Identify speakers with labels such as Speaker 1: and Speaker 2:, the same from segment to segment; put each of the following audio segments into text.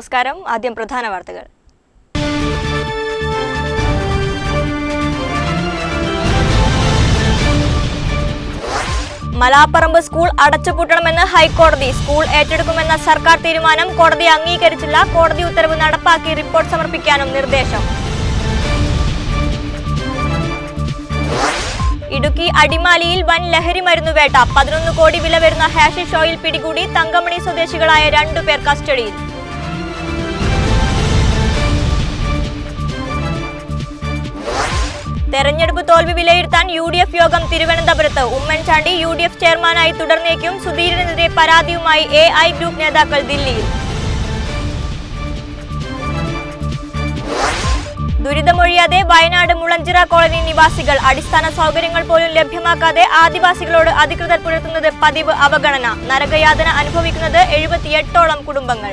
Speaker 1: നമസ്കാരം ആദ്യം പ്രധാന വാർത്തകൾ മലാപ്പറമ്പ് സ്കൂൾ അടച്ചുപൂട്ടണമെന്ന് ഹൈക്കോടതി സ്കൂൾ ഏറ്റെടുക്കുമെന്ന സർക്കാർ തീരുമാനം കോടതി അംഗീകരിച്ചില്ല കോടതി ഉത്തരവ് നടപ്പാക്കി റിപ്പോർട്ട് സമർപ്പിക്കാനും നിർദ്ദേശം ഇടുക്കി അടിമാലിയിൽ വൻ ലഹരി മരുന്ന് വേട്ട പതിനൊന്ന് കോടി വില വരുന്ന ഹാഷിഷ് ഓയിൽ പിടികൂടി തങ്കമണി സ്വദേശികളായ രണ്ടുപേർ കസ്റ്റഡിയിൽ തെരഞ്ഞെടുപ്പ് തോൽവി വിലയിരുത്താൻ യു ഡി എഫ് യോഗം തിരുവനന്തപുരത്ത് ഉമ്മൻചാണ്ടി യു ഡി എഫ് ചെയർമാനായി തുടർന്നേക്കും സുധീരനെതിരെ പരാതിയുമായി എ ഐ ഗ്രൂപ്പ് നേതാക്കൾ ദില്ലിയിൽ ദുരിതമൊഴിയാതെ വയനാട് മുളഞ്ചിറ കോളനി നിവാസികൾ അടിസ്ഥാന സൗകര്യങ്ങൾ പോലും ലഭ്യമാക്കാതെ ആദിവാസികളോട് അധികൃതർ പുലർത്തുന്നത് പതിവ് അവഗണന നരകയാതന അനുഭവിക്കുന്നത് എഴുപത്തിയെട്ടോളം കുടുംബങ്ങൾ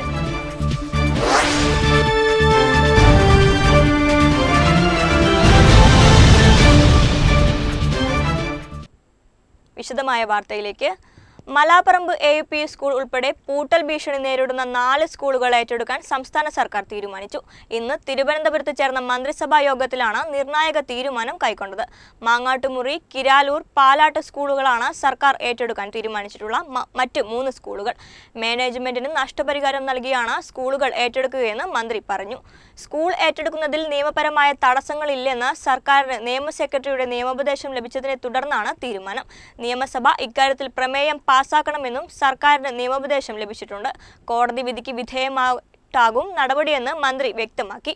Speaker 1: വിശദമായ വാർത്തയിലേക്ക് Malaparamba A U P school ഉൾപ്പെടെ പൂട്ടൽ ഭീഷണി നേരിടുന്ന നാല് സ്കൂളുകൾ ഏറ്റെടുക്കാൻ സംസ്ഥാന സർക്കാർ തീരുമാനിച്ചു ഇന്ന് തിരുവനന്തപുരത്ത് ചേർന്ന മന്ത്രിസഭാ യോഗത്തിലാണ് നിർണായക തീരുമാനം കൈക്കൊണ്ടത് മാങ്ങാട്ടുമുറി കിരാലൂർ പാലാട്ട് സ്കൂളുകളാണ് സർക്കാർ ഏറ്റെടുക്കാൻ തീരുമാനിച്ചിട്ടുള്ള മ- മറ്റ് മൂന്ന് സ്കൂളുകൾ മാനേജ്മെന്റിന് നഷ്ടപരിഹാരം നൽകിയാണ് സ്കൂളുകൾ ഏറ്റെടുക്കുകയെന്ന് മന്ത്രി പറഞ്ഞു സ്കൂൾ ഏറ്റെടുക്കുന്നതിൽ നിയമപരമായ തടസ്സങ്ങളില്ലെന്ന് സർക്കാരിന് നിയമ സെക്രട്ടറിയുടെ നിയമോപദേശം ലഭിച്ചതിനെ തുടർന്നാണ് തീരുമാനം നിയമസഭ ഇക്കാര്യത്തിൽ പ്രമേയം പാസാക്കണമെന്നും സർക്കാരിന് നിയമോപദേശം ലഭിച്ചിട്ടുണ്ട് കോടതി വിധിക്ക് വിധേയമായിട്ടാകും നടപടിയെന്ന് മന്ത്രി വ്യക്തമാക്കി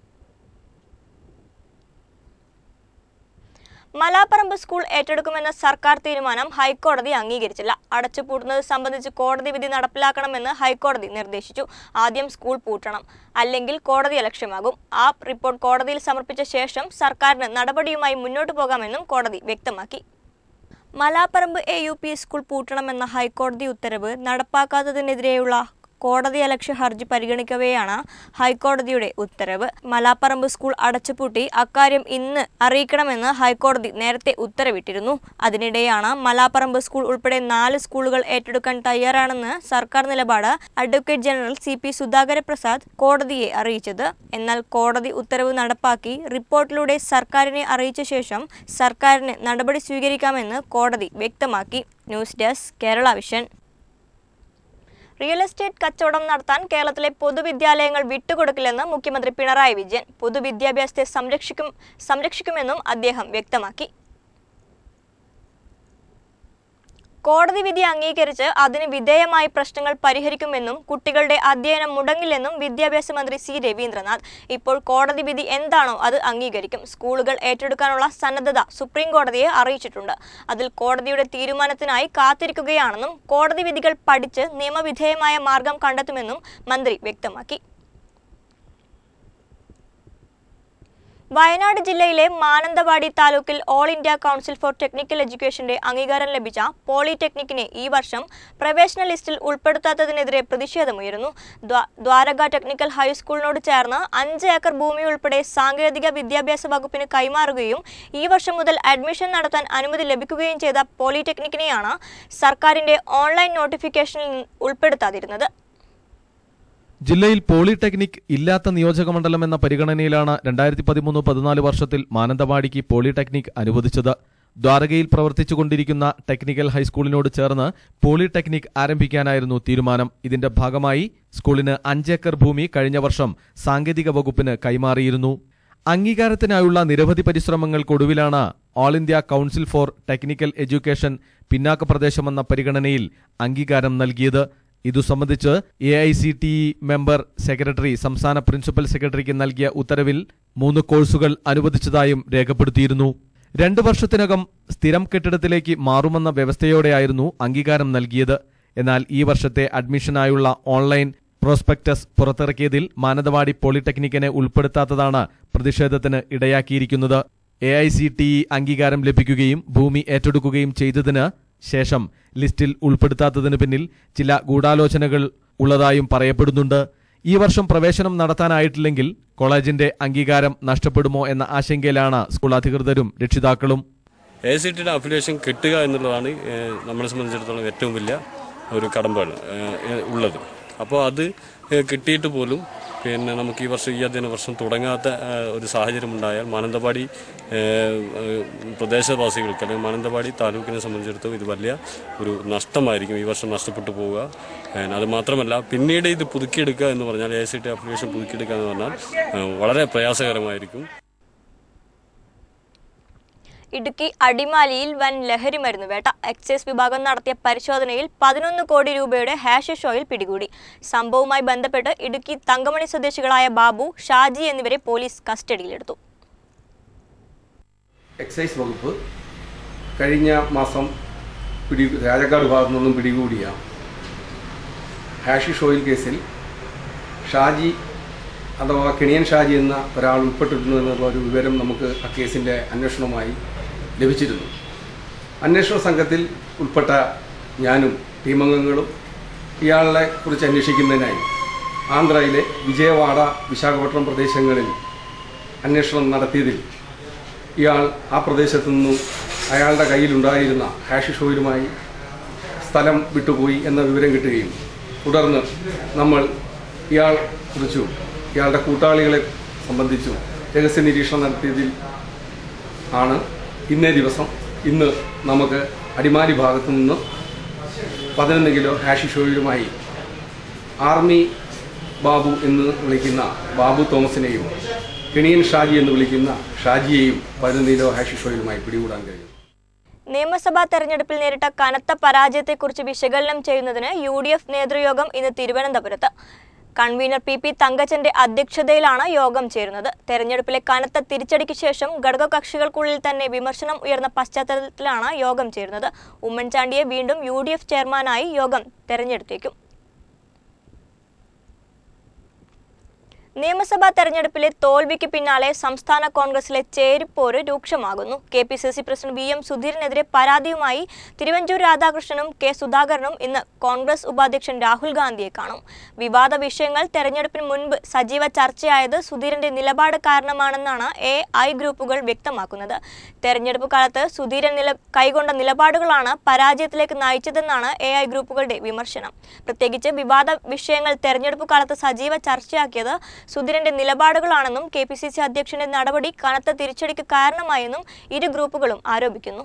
Speaker 1: മലാപ്പറമ്പ് സ്കൂൾ ഏറ്റെടുക്കുമെന്ന സർക്കാർ തീരുമാനം ഹൈക്കോടതി അംഗീകരിച്ചില്ല അടച്ചുപൂട്ടുന്നത് സംബന്ധിച്ച് കോടതി വിധി നടപ്പിലാക്കണമെന്ന് ഹൈക്കോടതി നിർദ്ദേശിച്ചു ആദ്യം സ്കൂൾ പൂട്ടണം അല്ലെങ്കിൽ കോടതി ലക്ഷ്യമാകും ആ റിപ്പോർട്ട് കോടതിയിൽ സമർപ്പിച്ച ശേഷം സർക്കാരിന് നടപടിയുമായി മുന്നോട്ടു പോകാമെന്നും കോടതി വ്യക്തമാക്കി Malaparamba A U P school പൂട്ടണമെന്ന ഹൈക്കോടതി ഉത്തരവ് നടപ്പാക്കാത്തതിനെതിരെയുള്ള കോടതി അലക്ഷ്യ ഹർജി പരിഗണിക്കവെയാണ് ഹൈക്കോടതിയുടെ ഉത്തരവ് മലാപ്പറമ്പ് സ്കൂൾ അടച്ചുപൂട്ടി അക്കാര്യം ഇന്ന് അറിയിക്കണമെന്ന് ഹൈക്കോടതി നേരത്തെ ഉത്തരവിട്ടിരുന്നു അതിനിടെയാണ് മലാപ്പറമ്പ് സ്കൂൾ ഉൾപ്പെടെ നാല് സ്കൂളുകൾ ഏറ്റെടുക്കാൻ തയ്യാറാണെന്ന് സർക്കാർ നിലപാട് advocate general C P Sudhakara Prasad കോടതിയെ അറിയിച്ചത് എന്നാൽ കോടതി ഉത്തരവ് നടപ്പാക്കി റിപ്പോർട്ടിലൂടെ സർക്കാരിനെ അറിയിച്ച ശേഷം സർക്കാരിന് നടപടി സ്വീകരിക്കാമെന്ന് കോടതി വ്യക്തമാക്കി news desk Kerala vision real estate കച്ചവടം നടത്താൻ കേരളത്തിലെ പൊതുവിദ്യാലയങ്ങൾ വിട്ടുകൊടുക്കില്ലെന്ന് മുഖ്യമന്ത്രി പിണറായി വിജയൻ പൊതുവിദ്യാഭ്യാസത്തെ സംരക്ഷിക്കും സംരക്ഷിക്കുമെന്നും അദ്ദേഹം വ്യക്തമാക്കി കോടതി വിധി അംഗീകരിച്ച് അതിന് വിധേയമായി പ്രശ്നങ്ങൾ പരിഹരിക്കുമെന്നും കുട്ടികളുടെ അധ്യയനം മുടങ്ങില്ലെന്നും വിദ്യാഭ്യാസ മന്ത്രി സി രവീന്ദ്രനാഥ് ഇപ്പോൾ കോടതി വിധി എന്താണോ അത് അംഗീകരിക്കും സ്കൂളുകൾ ഏറ്റെടുക്കാനുള്ള സന്നദ്ധത സുപ്രീം കോടതിയെ അറിയിച്ചിട്ടുണ്ട് അതിൽ കോടതിയുടെ തീരുമാനത്തിനായി കാത്തിരിക്കുകയാണെന്നും കോടതി വിധികൾ പഠിച്ച് നിയമവിധേയമായ മാർഗം കണ്ടെത്തുമെന്നും മന്ത്രി വ്യക്തമാക്കി വയനാട് ജില്ലയിലെ മാനന്തവാടി താലൂക്കിൽ all India council for technical എഡ്യൂക്കേഷന്റെ അംഗീകാരം ലഭിച്ച പോളിടെക്നിക്കിനെ ഈ വർഷം പ്രവേശന ലിസ്റ്റിൽ ഉൾപ്പെടുത്താത്തതിനെതിരെ പ്രതിഷേധമുയരുന്നു ദ്വാ- ദ്വാരക ടെക്നിക്കൽ ഹൈസ്കൂളിനോട് ചേർന്ന് അഞ്ച് ഏക്കർ ഭൂമി ഉൾപ്പെടെ സാങ്കേതിക വിദ്യാഭ്യാസ വകുപ്പിന് കൈമാറുകയും ഈ വർഷം മുതൽ അഡ്മിഷൻ നടത്താൻ അനുമതി ലഭിക്കുകയും ചെയ്ത പോളിടെക്നിക്കിനെയാണ് സർക്കാരിന്റെ ഓൺലൈൻ നോട്ടിഫിക്കേഷനിൽ ഉൾപ്പെടുത്താതിരുന്നത്
Speaker 2: ജില്ലയിൽ പോളിടെക്നിക് ഇല്ലാത്ത നിയോജകമണ്ഡലം എന്ന പരിഗണനയിലാണ് രണ്ടായിരത്തി പതിമൂന്ന് പതിനാല് വർഷത്തിൽ മാനന്തവാടിക്ക് പോളിടെക്നിക് അനുവദിച്ചത് ദ്വാരകയിൽ പ്രവർത്തിച്ചുകൊണ്ടിരിക്കുന്ന ടെക്നിക്കൽ ഹൈസ്കൂളിനോട് ചേർന്ന് പോളിടെക്നിക് ആരംഭിക്കാനായിരുന്നു തീരുമാനം ഇതിന്റെ ഭാഗമായി സ്കൂളിന് അഞ്ചേക്കർ ഭൂമി കഴിഞ്ഞ വർഷം സാങ്കേതിക വകുപ്പിന് കൈമാറിയിരുന്നു അംഗീകാരത്തിനായുള്ള നിരവധി പരിശ്രമങ്ങൾക്കൊടുവിലാണ് all India council for technical education പിന്നാക്ക പ്രദേശമെന്ന പരിഗണനയിൽ അംഗീകാരം നൽകിയത് ഇതു സംബന്ധിച്ച് A I C T E member secretary സംസ്ഥാന പ്രിൻസിപ്പൽ സെക്രട്ടറിക്ക് നൽകിയ ഉത്തരവിൽ മൂന്ന് കോഴ്സുകൾ അനുവദിച്ചതായും രേഖപ്പെടുത്തിയിരുന്നു രണ്ടു വർഷത്തിനകം സ്ഥിരം കെട്ടിടത്തിലേക്ക് മാറുമെന്ന വ്യവസ്ഥയോടെയായിരുന്നു അംഗീകാരം നൽകിയത് എന്നാൽ ഈ വർഷത്തെ അഡ്മിഷനായുള്ള ഓൺലൈൻ പ്രോസ്പെക്ടസ് പുറത്തിറക്കിയതിൽ മാനന്തവാടി പോളിടെക്നിക്കിനെ ഉൾപ്പെടുത്താത്തതാണ് പ്രതിഷേധത്തിന് ഇടയാക്കിയിരിക്കുന്നത് A I C T E അംഗീകാരം ലഭിക്കുകയും ഭൂമി ഏറ്റെടുക്കുകയും ചെയ്തതിന് ശേഷം ലിസ്റ്റിൽ ഉൾപ്പെടുത്താത്തതിന് പിന്നിൽ ചില ഗൂഢാലോചനകൾ ഉള്ളതായും പറയപ്പെടുന്നുണ്ട് ഈ വർഷം പ്രവേശനം നടത്താനായിട്ടില്ലെങ്കിൽ കോളേജിന്റെ അംഗീകാരം നഷ്ടപ്പെടുമോ എന്ന ആശങ്കയിലാണ് സ്കൂൾ അധികൃതരും രക്ഷിതാക്കളും
Speaker 3: എ സി ടിയുടെ അഫിലിയേഷൻ കിട്ടുക എന്നുള്ളതാണ് ഏഹ്, നമ്മളെ സംബന്ധിച്ചിടത്തോളം ഏറ്റവും വലിയ ഒരു കടമ്പാണ് ഏഹ്, ഉള്ളത് അപ്പോൾ അത് ഏഹ്, കിട്ടിയിട്ട് പോലും പിന്നെ നമുക്ക് ഈ വർഷം ഈ അധ്യയന വർഷം തുടങ്ങാത്ത ഏഹ്, ഒരു സാഹചര്യം ഉണ്ടായാൽ മാനന്തവാടി ഏഹ്, ഏഹ്, പ്രദേശവാസികൾക്ക് അല്ലെങ്കിൽ മാനന്തവാടി താലൂക്കിനെ സംബന്ധിച്ചിടത്തോളം ഇത് വലിയ ഒരു നഷ്ടമായിരിക്കും ഈ വർഷം നഷ്ടപ്പെട്ടു പോവുക ഏഹ്, അത് മാത്രമല്ല പിന്നീട് ഇത് പുതുക്കിയെടുക്കുക എന്ന് പറഞ്ഞാൽ എ സി ടി അപ്ലിക്കേഷൻ പുതുക്കിയെടുക്കുക എന്ന് പറഞ്ഞാൽ ഏഹ്, വളരെ പ്രയാസകരമായിരിക്കും
Speaker 1: ഇടുക്കി അടിമാലിയിൽ വൻ ലഹരി മരുന്ന് വേട്ട എക്സൈസ് വിഭാഗം നടത്തിയ പരിശോധനയിൽ പതിനൊന്ന് കോടി രൂപയുടെ ഹാഷിഷ് ഓയിൽ പിടികൂടി സംഭവവുമായി ബന്ധപ്പെട്ട് ഇടുക്കി തങ്കമണി സ്വദേശികളായ ബാബു ഷാജി എന്നിവരെ പോലീസ് കസ്റ്റഡിയിലെടുത്തു
Speaker 4: എക്സൈസ് വകുപ്പ് കഴിഞ്ഞ മാസം പിടി രാജക്കാട് ഭാഗത്തു നിന്നും പിടികൂടിയ ഹാഷിഷ് ഓയിൽ കേസിൽ ഷാജി അഥവാ കെണിയൻ ഷാജി എന്ന ഒരാൾ ഉൾപ്പെട്ടിരുന്നു എന്നുള്ള ഒരു വിവരം നമുക്ക് ആ കേസിൻ്റെ അന്വേഷണവുമായി ലഭിച്ചിരുന്നു അന്വേഷണ സംഘത്തിൽ ഉൾപ്പെട്ട ഞാനും ടീമംഗങ്ങളും ഇയാളെ കുറിച്ച് അന്വേഷിക്കുന്നതിനായി ആന്ധ്രയിലെ വിജയവാഡ വിശാഖപട്ടണം പ്രദേശങ്ങളിൽ അന്വേഷണം നടത്തിയതിൽ ഇയാൾ ആ പ്രദേശത്തു നിന്നും അയാളുടെ കയ്യിലുണ്ടായിരുന്ന ഹാഷിഷ് ഓയിലുമായി സ്ഥലം വിട്ടുപോയി എന്ന വിവരം കിട്ടുകയും തുടർന്ന് നമ്മൾ ഇയാൾ കുറിച്ചും ഇയാളുടെ കൂട്ടാളികളെ സംബന്ധിച്ചും രഹസ്യ നിരീക്ഷണം നടത്തിയതിൽ ആണ് ഇന്നേ ദിവസം ഇന്ന് നമുക്ക് അടിമാലി ഭാഗത്തു നിന്ന് പതിനൊന്ന് കിലോ ഹാഷിഷ് ഓയിലുമായി ആർമി ബാബു എന്ന് വിളിക്കുന്ന ബാബു തോമസിനെയും കെണിയൻ ഷാജി എന്ന് വിളിക്കുന്ന ഷാജിയെയും പതിനൊന്ന് കിലോ ഹാഷിഷ് ഓയിലുമായി പിടികൂടാൻ കഴിഞ്ഞു
Speaker 1: നിയമസഭാ തെരഞ്ഞെടുപ്പിൽ നേരിട്ട കനത്ത പരാജയത്തെക്കുറിച്ച് വിശകലനം ചെയ്യുന്നതിന് യു ഡി എഫ് നേതൃയോഗം ഇന്ന് തിരുവനന്തപുരത്ത് കൺവീനർ പി പി തങ്കച്ചന്റെ അധ്യക്ഷതയിലാണ് യോഗം ചേരുന്നത് തെരഞ്ഞെടുപ്പിലെ കനത്ത തിരിച്ചടിക്ക് ശേഷം ഘടകകക്ഷികൾക്കുള്ളിൽ തന്നെ വിമർശനം ഉയർന്ന പശ്ചാത്തലത്തിലാണ് യോഗം ചേരുന്നത് ഉമ്മൻചാണ്ടിയെ വീണ്ടും യു ചെയർമാനായി യോഗം തെരഞ്ഞെടുത്തേക്കും നിയമസഭാ തെരഞ്ഞെടുപ്പിലെ തോൽവിക്ക് പിന്നാലെ സംസ്ഥാന കോൺഗ്രസിലെ ചേരിപ്പോര് രൂക്ഷമാകുന്നു K P C C president V M സുധീരനെതിരെ പരാതിയുമായി തിരുവഞ്ചൂർ രാധാകൃഷ്ണനും കെ സുധാകരനും ഇന്ന് കോൺഗ്രസ് ഉപാധ്യക്ഷൻ രാഹുൽ ഗാന്ധിയെ കാണും വിവാദ വിഷയങ്ങൾ തെരഞ്ഞെടുപ്പിന് മുൻപ് സജീവ ചർച്ചയായത് സുധീരന്റെ നിലപാട് കാരണമാണെന്നാണ് എ ഐ ഗ്രൂപ്പുകൾ വ്യക്തമാക്കുന്നത് തെരഞ്ഞെടുപ്പ് കാലത്ത് സുധീരൻ നില കൈകൊണ്ട നിലപാടുകളാണ് പരാജയത്തിലേക്ക് നയിച്ചതെന്നാണ് എ ഐ ഗ്രൂപ്പുകളുടെ വിമർശനം പ്രത്യേകിച്ച് വിവാദ വിഷയങ്ങൾ തെരഞ്ഞെടുപ്പ് കാലത്ത് സജീവ ചർച്ചയാക്കിയത് സുധീരന്റെ നിലപാടുകളാണെന്നും കെ പി സി സി അധ്യക്ഷന്റെ നടപടി കനത്ത തിരിച്ചടിക്ക് കാരണമായെന്നും ഇരു ഗ്രൂപ്പുകളും ആരോപിക്കുന്നു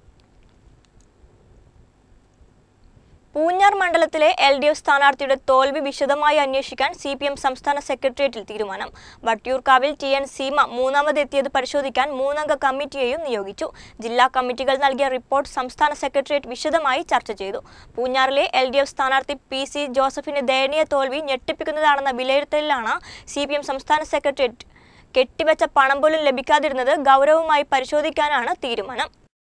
Speaker 1: പൂഞ്ഞാർ മണ്ഡലത്തിലെ എൽ ഡി എഫ് സ്ഥാനാർത്ഥിയുടെ തോൽവി വിശദമായി അന്വേഷിക്കാൻ സി പി എം സംസ്ഥാന സെക്രട്ടേറിയറ്റിൽ തീരുമാനം വട്ടിയൂർക്കാവിൽ ടി എൻ സീമ മൂന്നാമതെത്തിയത് പരിശോധിക്കാൻ മൂന്നംഗ കമ്മിറ്റിയെയും നിയോഗിച്ചു ജില്ലാ കമ്മിറ്റികൾ നൽകിയ റിപ്പോർട്ട് സംസ്ഥാന സെക്രട്ടേറിയറ്റ് വിശദമായി ചർച്ച ചെയ്തു പൂഞ്ഞാറിലെ എൽ ഡി എഫ് സ്ഥാനാർത്ഥി പി സി ജോസഫിന്റെ ദയനീയ തോൽവി ഞെട്ടിപ്പിക്കുന്നതാണെന്ന വിലയിരുത്തലിലാണ് സി പി എം സംസ്ഥാന സെക്രട്ടേറിയറ്റ് കെട്ടിവെച്ച പണം പോലും ലഭിക്കാതിരുന്നത് ഗൗരവമായി പരിശോധിക്കാനാണ് തീരുമാനം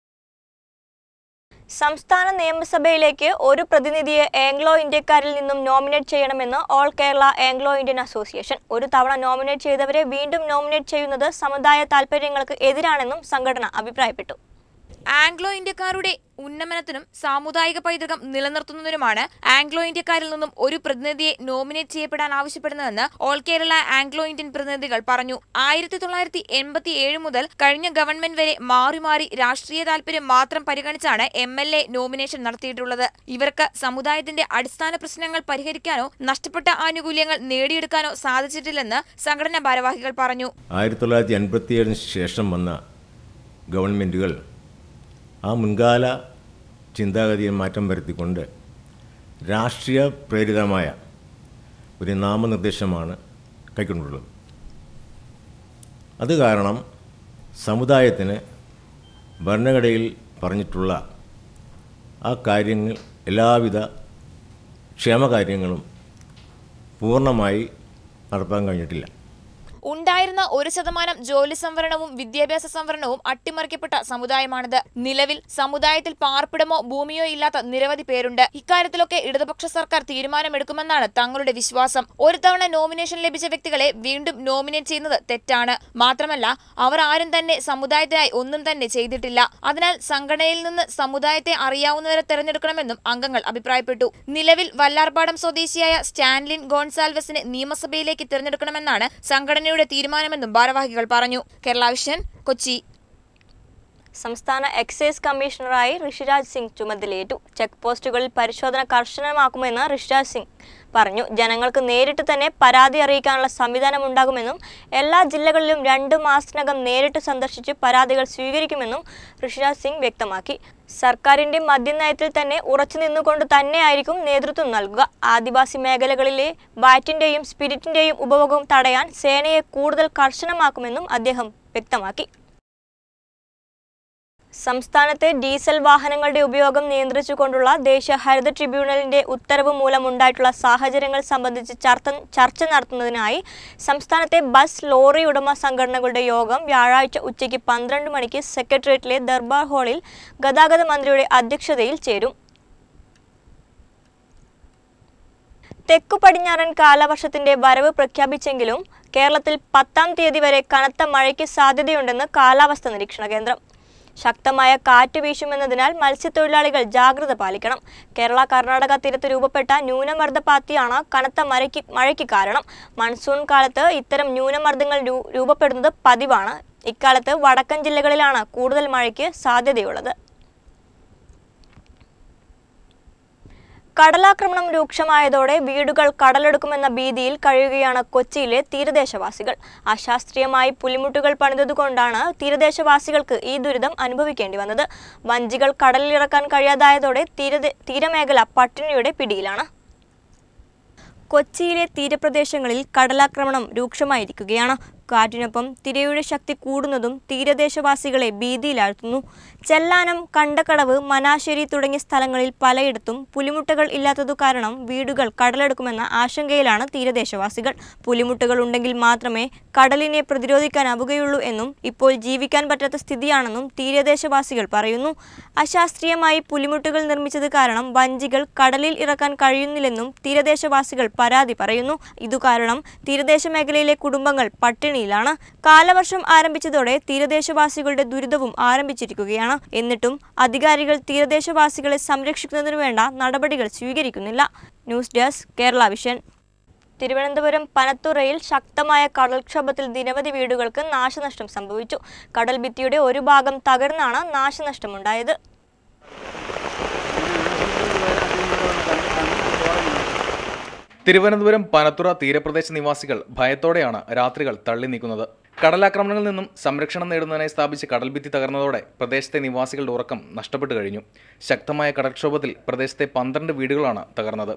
Speaker 1: സംസ്ഥാന നിയമസഭയിലേക്ക് ഒരു പ്രതിനിധിയെ ആംഗ്ലോ ഇന്ത്യക്കാരിൽ നിന്നും നോമിനേറ്റ് ചെയ്യണമെന്ന് all Kerala Anglo Indian association ഒരു തവണ നോമിനേറ്റ് ചെയ്തവരെ വീണ്ടും നോമിനേറ്റ് ചെയ്യുന്നത് സമുദായ താൽപര്യങ്ങൾക്ക് എതിരാണെന്നും സംഘടന അഭിപ്രായപ്പെട്ടു
Speaker 5: ആംഗ്ലോ ഇന്ത്യക്കാരുടെ ഉന്നമനത്തിനും സാമുദായിക പൈതൃകം നിലനിർത്തുന്നതിനുമാണ് ആംഗ്ലോ ഇന്ത്യക്കാരിൽ നിന്നും ഒരു പ്രതിനിധിയെ നോമിനേറ്റ് ചെയ്യപ്പെടാൻ ആവശ്യപ്പെടുന്നതെന്ന് ഓൾ കേരള ആംഗ്ലോ ഇന്ത്യൻ പ്രതിനിധികൾ പറഞ്ഞു ആയിരത്തി തൊള്ളായിരത്തി എൺപത്തി ഏഴ് മുതൽ കഴിഞ്ഞ ഗവൺമെന്റ് വരെ മാറി മാറി രാഷ്ട്രീയ താൽപര്യം മാത്രം പരിഗണിച്ചാണ് എം എൽ എ നോമിനേഷൻ നടത്തിയിട്ടുള്ളത് ഇവർക്ക് സമുദായത്തിന്റെ അടിസ്ഥാന പ്രശ്നങ്ങൾ പരിഹരിക്കാനോ നഷ്ടപ്പെട്ട ആനുകൂല്യങ്ങൾ നേടിയെടുക്കാനോ സാധിച്ചിട്ടില്ലെന്ന് സംഘടനാ ഭാരവാഹികൾ പറഞ്ഞു
Speaker 6: ആയിരത്തി തൊള്ളായിരത്തി എൺപത്തിയേഴിന് ശേഷം വന്ന ഗവൺമെൻറ്റുകൾ ആ മുൻകാല ചിന്താഗതിയിൽ മാറ്റം വരുത്തിക്കൊണ്ട് രാഷ്ട്രീയ പ്രേരിതമായ ഒരു നാമനിർദ്ദേശമാണ് കൈക്കൊണ്ടുള്ളത് അത് കാരണം സമുദായത്തിന് ഭരണഘടനയിൽ പറഞ്ഞിട്ടുള്ള ആ കാര്യങ്ങൾ എല്ലാവിധ ക്ഷേമകാര്യങ്ങളും പൂർണ്ണമായി നടപ്പാൻ കഴിഞ്ഞിട്ടില്ല
Speaker 5: ഉണ്ടായിരുന്ന ഒരു ശതമാനം ജോലി സംവരണവും വിദ്യാഭ്യാസ സംവരണവും അട്ടിമറിക്കപ്പെട്ട സമുദായമാണിത് നിലവിൽ സമുദായത്തിൽ പാർപ്പിടമോ ഭൂമിയോ ഇല്ലാത്ത നിരവധി പേരുണ്ട് ഇക്കാര്യത്തിലൊക്കെ ഇടതുപക്ഷ സർക്കാർ തീരുമാനമെടുക്കുമെന്നാണ് തങ്ങളുടെ വിശ്വാസം ഒരു തവണ നോമിനേഷൻ ലഭിച്ച വ്യക്തികളെ വീണ്ടും നോമിനേറ്റ് ചെയ്യുന്നത് തെറ്റാണ് മാത്രമല്ല അവർ ആരും തന്നെ സമുദായത്തിനായി ഒന്നും തന്നെ ചെയ്തിട്ടില്ല അതിനാൽ സംഘടനയിൽ നിന്ന് സമുദായത്തെ അറിയാവുന്നവരെ തെരഞ്ഞെടുക്കണമെന്നും അംഗങ്ങൾ അഭിപ്രായപ്പെട്ടു നിലവിൽ വല്ലാർപാടം സ്വദേശിയായ സ്റ്റാൻലിൻ ഗോൺസാൽവസിനെ നിയമസഭയിലേക്ക് തിരഞ്ഞെടുക്കണമെന്നാണ് സംഘടനയുടെ തീരുമാനമെന്നും ഭാരവാഹികൾ പറഞ്ഞു കേരള വിഷൻ കൊച്ചി
Speaker 1: സംസ്ഥാന എക്സൈസ് കമ്മീഷണറായി ഋഷിരാജ് സിംഗ് ചുമതലയേറ്റു ചെക്ക് പോസ്റ്റുകളിൽ പരിശോധന കർശനമാക്കുമെന്ന് ഋഷിരാജ് സിംഗ് പറഞ്ഞു ജനങ്ങൾക്ക് നേരിട്ട് തന്നെ പരാതി അറിയിക്കാനുള്ള സംവിധാനം ഉണ്ടാകുമെന്നും എല്ലാ ജില്ലകളിലും രണ്ട് മാസത്തിനകം നേരിട്ട് സന്ദർശിച്ച് പരാതികൾ സ്വീകരിക്കുമെന്നും ഋഷിരാജ് സിംഗ് വ്യക്തമാക്കി സർക്കാരിന്റെ മദ്യനയത്തിൽ തന്നെ ഉറച്ചു നിന്നുകൊണ്ട് തന്നെയായിരിക്കും നേതൃത്വം നൽകുക ആദിവാസി മേഖലകളിലെ ബാറ്റിന്റെയും സ്പിരിറ്റിന്റെയും ഉപഭോഗം തടയാൻ സേനയെ കൂടുതൽ കർശനമാക്കുമെന്നും അദ്ദേഹം വ്യക്തമാക്കി സംസ്ഥാനത്തെ ഡീസൽ വാഹനങ്ങളുടെ ഉപയോഗം നിയന്ത്രിച്ചുകൊണ്ടുള്ള ദേശീയ ഹരിത ട്രിബ്യൂണലിന്റെ ഉത്തരവ് മൂലമുണ്ടായിട്ടുള്ള സാഹചര്യങ്ങൾ സംബന്ധിച്ച് ചർച്ച ചർച്ച നടത്തുന്നതിനായി സംസ്ഥാനത്തെ ബസ് ലോറി ഉടമ സംഘടനകളുടെ യോഗം വ്യാഴാഴ്ച ഉച്ചയ്ക്ക് പന്ത്രണ്ട് മണിക്ക് സെക്രട്ടേറിയറ്റിലെ ദർബാർ ഹാളിൽ ഗതാഗത മന്ത്രിയുടെ അധ്യക്ഷതയിൽ ചേരും തെക്കു പടിഞ്ഞാറൻ കാലവർഷത്തിന്റെ വരവ് പ്രഖ്യാപിച്ചെങ്കിലും കേരളത്തിൽ പത്താം തീയതി വരെ കനത്ത മഴയ്ക്ക് സാധ്യതയുണ്ടെന്ന് കാലാവസ്ഥാ നിരീക്ഷണ കേന്ദ്രം ശക്തമായ കാറ്റ് വീശുമെന്നതിനാൽ മത്സ്യത്തൊഴിലാളികൾ ജാഗ്രത പാലിക്കണം കേരള കർണാടക തീരത്ത് രൂപപ്പെട്ട ന്യൂനമർദ്ദപാത്തിയാണ് കനത്ത മഴയ്ക്ക് മഴയ്ക്ക് കാരണം മൺസൂൺ കാലത്ത് ഇത്തരം ന്യൂനമർദ്ദങ്ങൾ രൂ- രൂപപ്പെടുന്നത് പതിവാണ് ഇക്കാലത്ത് വടക്കൻ ജില്ലകളിലാണ് കൂടുതൽ മഴയ്ക്ക് സാധ്യതയുള്ളത് കടലാക്രമണം രൂക്ഷമായതോടെ വീടുകൾ കടലെടുക്കുമെന്ന ഭീതിയിൽ കഴിയുകയാണ് കൊച്ചിയിലെ തീരദേശവാസികൾ അശാസ്ത്രീയമായി പുലിമുട്ടുകൾ പണിതതുകൊണ്ടാണ് തീരദേശവാസികൾക്ക് ഈ ദുരിതം അനുഭവിക്കേണ്ടി വന്നത് വഞ്ചികൾ കടലിലിറക്കാൻ കഴിയാതായതോടെ തീരദേ തീരമേഖല പട്ടിണിയുടെ പിടിയിലാണ് കൊച്ചിയിലെ തീരപ്രദേശങ്ങളിൽ കടലാക്രമണം രൂക്ഷമായിരിക്കുകയാണ് കാറ്റിനൊപ്പം തിരയുടെ ശക്തി കൂടുന്നതും തീരദേശവാസികളെ ഭീതിയിലാഴ്ത്തുന്നു ചെല്ലാനം കണ്ടക്കടവ് മനാശ്ശേരി തുടങ്ങിയ സ്ഥലങ്ങളിൽ പലയിടത്തും പുലിമുട്ടകൾ ഇല്ലാത്തതു കാരണം വീടുകൾ കടലെടുക്കുമെന്ന ആശങ്കയിലാണ് തീരദേശവാസികൾ പുലിമുട്ടുകൾ ഉണ്ടെങ്കിൽ മാത്രമേ കടലിനെ പ്രതിരോധിക്കാനാവുകയുള്ളൂ എന്നും ഇപ്പോൾ ജീവിക്കാൻ പറ്റാത്ത സ്ഥിതിയാണെന്നും തീരദേശവാസികൾ പറയുന്നു അശാസ്ത്രീയമായി പുലിമുട്ടുകൾ നിർമ്മിച്ചത് കാരണം വഞ്ചികൾ കടലിൽ ഇറക്കാൻ കഴിയുന്നില്ലെന്നും തീരദേശവാസികൾ പരാതി പറയുന്നു ഇതുകാരണം തീരദേശ മേഖലയിലെ കുടുംബങ്ങൾ പട്ടിണിയിലാണ് കാലവർഷം ആരംഭിച്ചതോടെ തീരദേശവാസികളുടെ ദുരിതവും ആരംഭിച്ചിരിക്കുകയാണ് എന്നിട്ടും അധികാരികൾ തീരദേശവാസികളെ സംരക്ഷിക്കുന്നതിനു വേണ്ട നടപടികൾ സ്വീകരിക്കുന്നില്ല news desk Kerala vision Thiruvananthapuram പനത്തുറയിൽ ശക്തമായ കടൽക്ഷോഭത്തിൽ നിരവധി വീടുകൾക്ക് നാശനഷ്ടം സംഭവിച്ചു കടൽ ഭിത്തിയുടെ ഒരു ഭാഗം തകർന്നാണ് നാശനഷ്ടമുണ്ടായത്
Speaker 7: തിരുവനന്തപുരം പനത്തുറ തീരപ്രദേശ നിവാസികൾ ഭയത്തോടെയാണ് രാത്രികൾ തള്ളി നീക്കുന്നത് കടലാക്രമണങ്ങളിൽ നിന്നും സംരക്ഷണം നേടുന്നതിനായി സ്ഥാപിച്ച കടൽഭിത്തി തകർന്നതോടെ പ്രദേശത്തെ നിവാസികളുടെ ഉറക്കം നഷ്ടപ്പെട്ടു കഴിഞ്ഞു ശക്തമായ കടൽക്ഷോഭത്തിൽ പ്രദേശത്തെ പന്ത്രണ്ട് വീടുകളാണ് തകർന്നത്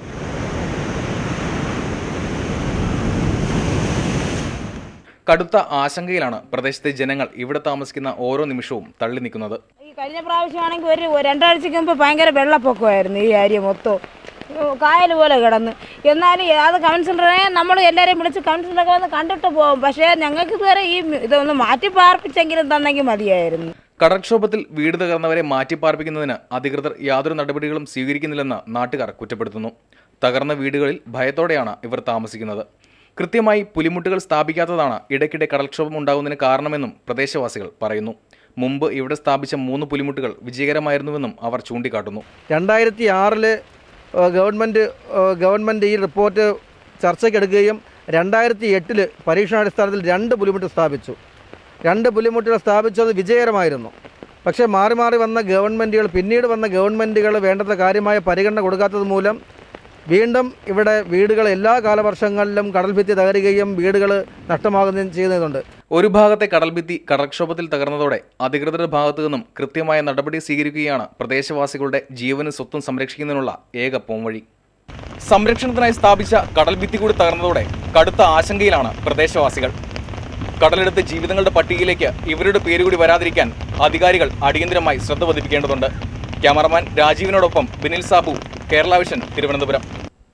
Speaker 7: കടുത്ത ആശങ്കയിലാണ് പ്രദേശത്തെ ജനങ്ങൾ ഇവിടെ താമസിക്കുന്ന ഓരോ നിമിഷവും തള്ളി നീക്കുന്നത്
Speaker 8: ഈ കഴിഞ്ഞ പ്രാവശ്യമാണെങ്കിൽ ഒരു ഒരു രണ്ടാഴ്ചക്ക് മുമ്പ് ഭയങ്കര വെള്ളപ്പൊക്കമായിരുന്നു ഈ ഏരിയ മൊത്തം ഉം, കായൽ പോലെ കിടന്ന് എന്നാലും അത് കൗൺസിലറെ നമ്മൾ എല്ലാവരെയും വിളിച്ച് കൗൺസിലറൊക്കെ വന്ന് കണ്ടിട്ട് പോകും പക്ഷേ ഞങ്ങൾക്ക് ഇതുവരെ ഈ ഇതൊന്ന് മാറ്റി പാർപ്പിച്ചെങ്കിലും തന്നെങ്കിൽ മതിയായിരുന്നു
Speaker 7: കടൽക്ഷോഭത്തിൽ വീട് തകർന്നവരെ മാറ്റിപ്പാർപ്പിക്കുന്നതിന് അധികൃതർ യാതൊരു നടപടികളും സ്വീകരിക്കുന്നില്ലെന്ന് നാട്ടുകാർ കുറ്റപ്പെടുത്തുന്നു തകർന്ന വീടുകളിൽ ഭയത്തോടെയാണ് ഇവർ താമസിക്കുന്നത് കൃത്യമായി പുലിമുട്ടുകൾ സ്ഥാപിക്കാത്തതാണ് ഇടയ്ക്കിടെ കടൽക്ഷോഭം ഉണ്ടാകുന്നതിന് കാരണമെന്നും പ്രദേശവാസികൾ പറയുന്നു മുമ്പ് ഇവിടെ സ്ഥാപിച്ച മൂന്ന് പുലിമുട്ടുകൾ വിജയകരമായിരുന്നുവെന്നും അവർ ചൂണ്ടിക്കാട്ടുന്നു
Speaker 9: രണ്ടായിരത്തി ആറില് ഗവൺമെൻറ് ഗവൺമെൻറ് ഈ റിപ്പോർട്ട് ചർച്ചയ്ക്കെടുക്കുകയും രണ്ടായിരത്തി എട്ടിൽ പരീക്ഷണാടിസ്ഥാനത്തിൽ രണ്ട് പുലിമുട്ട് സ്ഥാപിച്ചു രണ്ട് പുലിമുട്ടുകൾ സ്ഥാപിച്ചത് വിജയകരമായിരുന്നു പക്ഷേ മാറി മാറി വന്ന ഗവൺമെൻറ്റുകൾ പിന്നീട് വന്ന ഗവൺമെൻറ്റുകൾ വേണ്ടത്ര കാര്യമായ പരിഗണന കൊടുക്കാത്തത് മൂലം വീണ്ടും ഇവിടെ വീടുകൾ എല്ലാ കാലവർഷങ്ങളിലും കടൽഭിത്തി തകരുകയും വീടുകൾ നഷ്ടമാകുകയും ചെയ്യുന്നുണ്ട്
Speaker 7: ഒരു ഭാഗത്തെ കടൽഭിത്തി കടൽക്ഷോഭത്തിൽ തകർന്നതോടെ അധികൃതരുടെ ഭാഗത്തു നിന്നും കൃത്യമായ നടപടി സ്വീകരിക്കുകയാണ് പ്രദേശവാസികളുടെ ജീവനും സ്വത്തും സംരക്ഷിക്കുന്നതിനുള്ള ഏക പോംവഴി സംരക്ഷണത്തിനായി സ്ഥാപിച്ച കടൽഭിത്തി കൂടി തകർന്നതോടെ കടുത്ത ആശങ്കയിലാണ് പ്രദേശവാസികൾ കടലെടുത്ത് ജീവിതങ്ങളുടെ പട്ടികയിലേക്ക് ഇവരുടെ പേര് കൂടി വരാതിരിക്കാൻ അധികാരികൾ അടിയന്തരമായി ശ്രദ്ധ പതിപ്പിക്കേണ്ടതുണ്ട് ക്യാമറമാൻ രാജീവിനോടൊപ്പം ബിനിൽ സാബു കേരള വിഷൻ തിരുവനന്തപുരം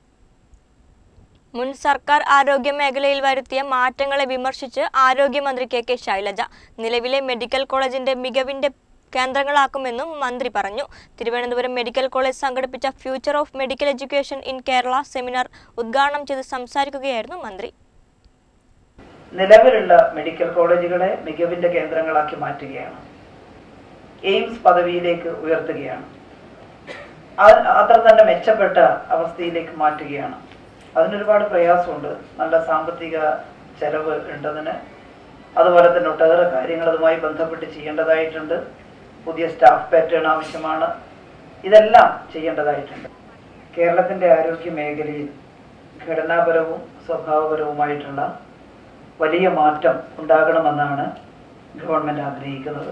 Speaker 1: മുൻ സർക്കാർ ആരോഗ്യ മേഖലയിൽ വരുത്തിയ മാറ്റങ്ങളെ വിമർശിച്ച് ആരോഗ്യമന്ത്രി കെ കെ ശൈലജ നിലവിലെ മെഡിക്കൽ കോളേജിന്റെ മികവിന്റെ കേന്ദ്രങ്ങളാക്കുമെന്നും മന്ത്രി പറഞ്ഞു തിരുവനന്തപുരം മെഡിക്കൽ കോളേജ് സംഘടിപ്പിച്ച future of medical education in Kerala seminar ഉദ്ഘാടനം ചെയ്ത് സംസാരിക്കുകയായിരുന്നു മന്ത്രി
Speaker 10: നിലവിലുള്ള മെഡിക്കൽ കോളേജുകളെ മികവിന്റെ കേന്ദ്രങ്ങളാക്കി മാറ്റുകയാണ് എയിംസ് പദവിയിലേക്ക് ഉയർത്തുകയാണ് അത് അത്ര തന്നെ മെച്ചപ്പെട്ട അവസ്ഥയിലേക്ക് മാറ്റുകയാണ് അതിനൊരുപാട് പ്രയാസമുണ്ട് നല്ല സാമ്പത്തിക ചെലവ് ഉണ്ടതിന് അതുപോലെ തന്നെ ഒട്ടേറെ കാര്യങ്ങൾ അതുമായി ബന്ധപ്പെട്ട് ചെയ്യേണ്ടതായിട്ടുണ്ട് പുതിയ സ്റ്റാഫ് പാറ്റേൺ ആവശ്യമാണ് ഇതെല്ലാം ചെയ്യേണ്ടതായിട്ടുണ്ട് കേരളത്തിൻ്റെ ആരോഗ്യ മേഖലയിൽ ഘടനാപരവും സ്വഭാവപരവുമായിട്ടുള്ള വലിയ മാറ്റം ഉണ്ടാകണമെന്നാണ് ഗവൺമെൻറ് ആഗ്രഹിക്കുന്നത്